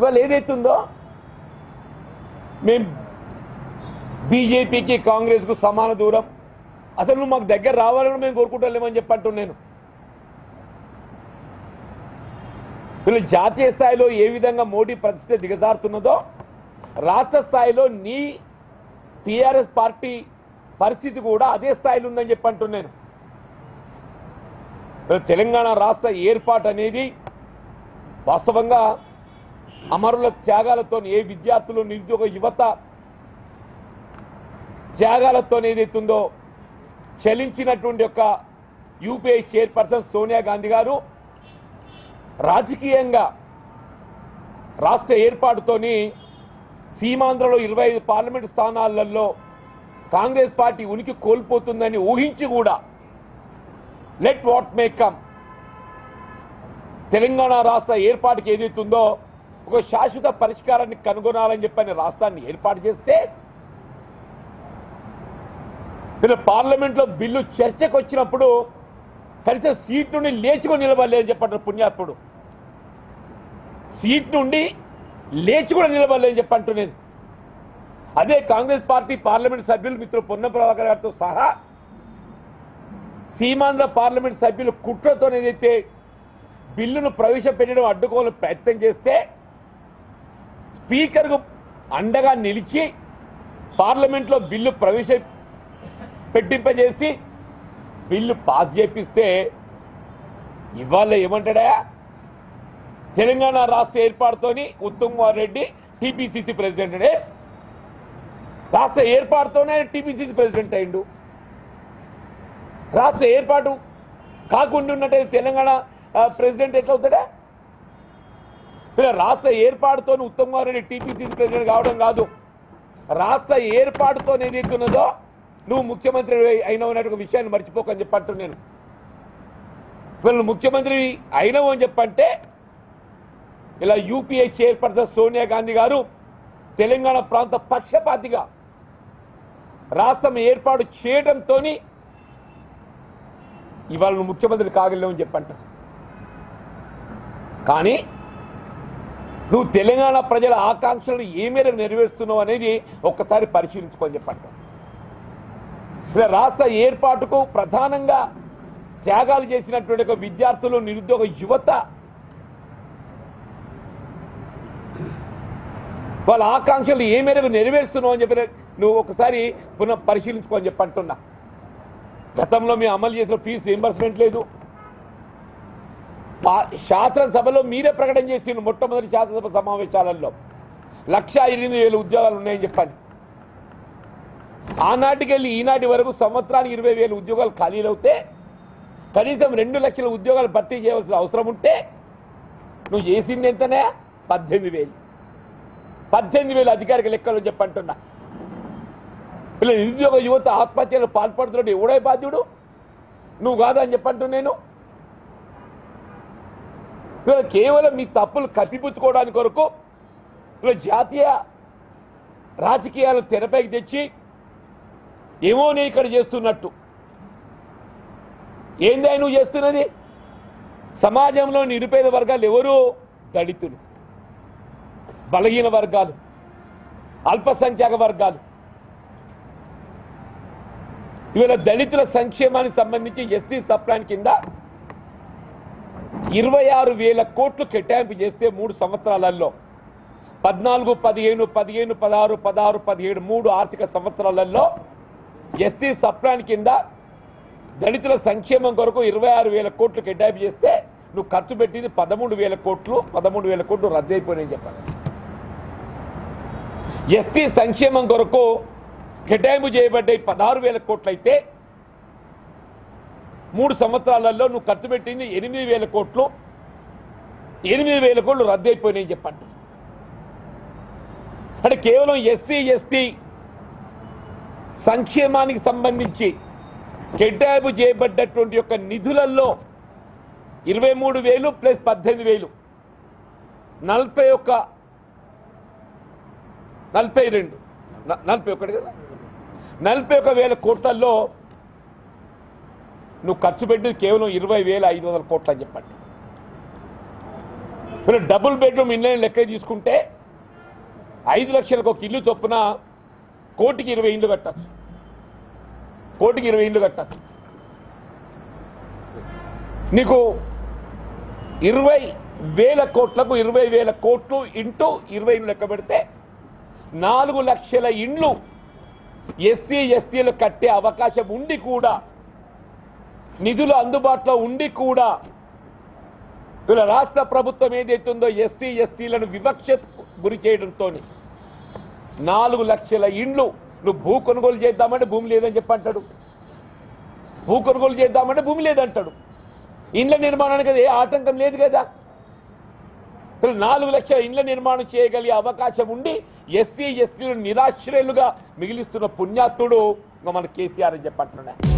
ఇవాళ ఏదైతుందో మేము బీజేపీకి కాంగ్రెస్కు సమాన దూరం అసలు నువ్వు మాకు దగ్గర రావాలని మేము కోరుకుంటలేమని చెప్పి అంటున్నాను వీళ్ళు జాతీయ స్థాయిలో ఏ విధంగా మోడీ ప్రతిష్ట దిగజారుతున్నదో రాష్ట్ర స్థాయిలో నీ టీఆర్ఎస్ పార్టీ పరిస్థితి కూడా అదే స్థాయిలో ఉందని చెప్పి అంటున్నాను వీళ్ళ తెలంగాణ రాష్ట్ర ఏర్పాటు అనేది వాస్తవంగా అమరుల త్యాగాలతో ఏ విద్యార్థులు నిరుద్యోగ యువత త్యాగాలతో ఏదైతుందో చలించినటువంటి యొక్క యూపీఐ చైర్పర్సన్ సోనియా గాంధీ గారు రాజకీయంగా రాష్ట్ర ఏర్పాటుతోని సీమాంధ్రలో ఇరవై ఐదు పార్లమెంటు స్థానాలలో కాంగ్రెస్ పార్టీ ఉనికి కోల్పోతుందని ఊహించి కూడా let what may come Telangana రాష్ట్ర ఏర్పాటుకి ఏదైతుందో ఒక శాశ్వత పరిష్కారాన్ని కనుగొనాలని చెప్పని రాష్ట్రాన్ని ఏర్పాటు చేస్తే వీళ్ళు పార్లమెంట్లో బిల్లు చర్చకు వచ్చినప్పుడు కనీసం సీట్ నుండి లేచుకొని నిలబడలేదని చెప్పంటారు పుణ్యాత్ముడు సీట్ నుండి లేచి కూడా నిలబడలేదని చెప్పంటూ నేను అదే కాంగ్రెస్ పార్టీ పార్లమెంట్ సభ్యులు మిత్రులు పొన్న ప్రభాకర్ గారితో సహా సీమాంధ్ర పార్లమెంట్ సభ్యులు కుట్రతో ఏదైతే బిల్లును ప్రవేశపెట్టడం అడ్డుకోవాలని ప్రయత్నం చేస్తే స్పీకర్కు అండగా నిలిచి పార్లమెంట్లో బిల్లు ప్రవేశ పెట్టింపజేసి బిల్లు పాస్ చేపిస్తే ఇవాళ ఏమంటాడా తెలంగాణ రాష్ట్ర ఏర్పాటుతోని ఉత్తమ్ కుమార్ రెడ్డి టీపీసీసీ ప్రెసిడెంట్ అనే రాష్ట్ర ఏర్పాటుతోనే ఆయన టీపీసీసీ ప్రెసిడెంట్ అయిండు రాష్ట్ర ఏర్పాటు కాకుండా ఉన్నట్టయితే తెలంగాణ ఆ, ప్రెసిడెంట్ ఎట్లా అవుతాడా ఇలా రాష్ట్ర ఏర్పాటుతో ఉత్తమ్ కుమార్ రెడ్డి టీపీసీసీ ప్రెసిడెంట్ కావడం కాదు రాష్ట్ర ఏర్పాటుతో ఏదైతే ఉన్నదో నువ్వు ముఖ్యమంత్రి అయినావు అనే ఒక విషయాన్ని మర్చిపోకని చెప్పంటు నేను వీళ్ళు ముఖ్యమంత్రి అయినావు అని చెప్పంటే ఇలా యూపీఏ చైర్పర్సన్ సోనియా గాంధీ గారు తెలంగాణ ప్రాంత పక్షపాతిగా రాష్ట్రం ఏర్పాటు చేయడంతో ఇవాళ నువ్వు ముఖ్యమంత్రి కాగలేవు అని చెప్పంట కానీ నువ్వు తెలంగాణ ప్రజల ఆకాంక్షలను ఏ మేరకు నెరవేరుస్తున్నావు అనేది ఒక్కసారి పరిశీలించుకొని చెప్పంట ఇలా రాష్ట్ర ఏర్పాటుకు ప్రధానంగా త్యాగాలు చేసినటువంటి ఒక విద్యార్థులు నిరుద్యోగ యువత వాళ్ళ ఆకాంక్షలు ఏ మేరకు నెరవేరుస్తున్నావు అని చెప్పి నువ్వు ఒకసారి పునః పరిశీలించుకో అని చెప్పి అంటున్నా గతంలో మేము అమలు చేసిన ఫీజు రీంబర్స్మెంట్ లేదు పా- శాసనసభలో మీరే ప్రకటన చేసిన మొట్టమొదటి శాసనసభ సమావేశాలలో లక్ష ఎనిమిది వేల ఉద్యోగాలు ఉన్నాయని చెప్పండి ఆనాటికి వెళ్ళి ఈనాటి వరకు సంవత్సరానికి ఇరవై వేల ఉద్యోగాలు ఖాళీలు అవుతే కనీసం రెండు లక్షల ఉద్యోగాలు భర్తీ చేయవలసిన అవసరం ఉంటే నువ్వు చేసింది ఎంతనే పద్దెనిమిది వేలు పద్దెనిమిది వేల అధికారిక లెక్కలు చెప్పంటున్నా వీళ్ళ నిరుద్యోగ యువత ఆత్మహత్యలు పాల్పడుతున్నాడు ఎవడే బాధ్యుడు నువ్వు కాదని చెప్పంటు నేను వీళ్ళ కేవలం మీ తప్పులు కప్పిపుచ్చుకోవడానికి కొరకు వీళ్ళ జాతీయ రాజకీయాలు తెరపైకి తెచ్చి ఏమో నేను ఇక్కడ చేస్తున్నట్టు ఏంది ఆయన నువ్వు చేస్తున్నది సమాజంలో నిరుపేద వర్గాలు ఎవరు దళితులు బలహీన వర్గాలు అల్పసంఖ్యాక వర్గాలు ఇవాళ దళితుల సంక్షేమానికి సంబంధించి ఎస్సీ సప్లాన్ కింద ఇరవై ఆరు వేల కోట్లు కేటాయింపు చేస్తే మూడు సంవత్సరాలలో పద్నాలుగు పదిహేను పదిహేను పదహారు పదహారు పదిహేడు మూడు ఆర్థిక సంవత్సరాలలో ఎస్సీ సప్లాన్ కింద దళితుల సంక్షేమం కొరకు ఇరవై ఆరు వేల కోట్లు కేటాయింపు చేస్తే నువ్వు ఖర్చు పెట్టింది పదమూడు వేల కోట్లు పదమూడు వేల కోట్లు రద్దు అయిపోయినాయని చెప్పాను ఎస్టీ సంక్షేమం కొరకు కేటాయింపు చేయబడ్డాయి పదహారు వేల కోట్లు అయితే మూడు సంవత్సరాలలో నువ్వు ఖర్చు పెట్టింది ఎనిమిది వేల కోట్లు ఎనిమిది వేల కోట్లు రద్దు అయిపోయినాయి చెప్పండి అంటే కేవలం ఎస్సీ ఎస్టీ సంక్షేమానికి సంబంధించి కేటాయింపు చేయబడ్డటువంటి యొక్క నిధులలో ఇరవై మూడు వేలు ప్లస్ పద్దెనిమిది వేలు నలభై ఒక్క నలభై రెండు న- నలభై ఒకటి కదా నలభై ఒక వేల కోట్లలో నువ్వు ఖర్చు పెట్టింది కేవలం ఇరవై వేల ఐదు వందల కోట్లు అని చెప్పండి మీరు డబుల్ బెడ్రూమ్ ఇళ్ళని లెక్క తీసుకుంటే ఐదు లక్షలకు ఒక ఇల్లు చొప్పున కోటికి ఇరవై ఇండ్లు కట్టచ్చు కోటికి ఇరవై ఇండ్లు కట్టచ్చు నీకు ఇరవై వేల కోట్లకు ఇరవై వేల కోట్లు ఇంటూ ఇరవై ఇండ్లు లెక్క పెడితే నాలుగు లక్షల ఇండ్లు ఎస్సీ ఎస్టీలు కట్టే అవకాశం ఉండి కూడా నిధులు అందుబాటులో ఉండి కూడా వీళ్ళ రాష్ట్ర ప్రభుత్వం ఏదైతుందో ఎస్సీ ఎస్టీలను వివక్ష గురి చేయడంతో నాలుగు లక్షల ఇండ్లు నువ్వు భూ కొనుగోలు చేద్దామంటే భూమి లేదని చెప్పి అంటాడు భూ కొనుగోలు చేద్దామంటే భూమి లేదంటాడు ఇండ్ల నిర్మాణానికి అది ఏ ఆటంకం లేదు కదా అసలు నాలుగు లక్షల ఇండ్ల నిర్మాణం చేయగలిగే అవకాశం ఉండి ఎస్సీ ఎస్టీలను నిరాశ్రయులుగా మిగిలిస్తున్న పుణ్యాత్ముడు ఇంకా మన కేసీఆర్ అని చెప్పంటున్నా